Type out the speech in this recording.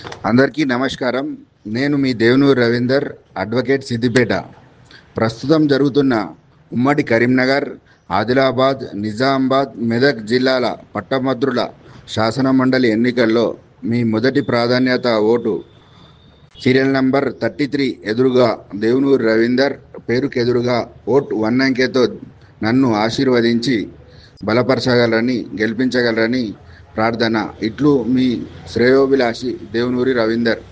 అందరికీ నమస్కారం నేను మీ దేవునూరు రవీందర్ అడ్వకేట్ సిద్దిపేట ప్రస్తుతం జరుగుతున్న ఉమ్మడి కరీంనగర్ ఆదిలాబాద్ నిజామాబాద్ మెదక్ జిల్లాల పట్టభద్రుల శాసన మండలి ఎన్నికల్లో మీ మొదటి ప్రాధాన్యత vote serial number thirty three ఎదురుగా దేవునూరు రవీందర్ పేరుకు ఎదురుగా ఓట్ వన్ అంకెతో నన్ను ఆశీర్వదించి బలపరచగలరని గెలిపించగలరని ప్రార్థన ఇట్లు మీ శ్రేయోభిలాషి దేవునూరి రవీందర్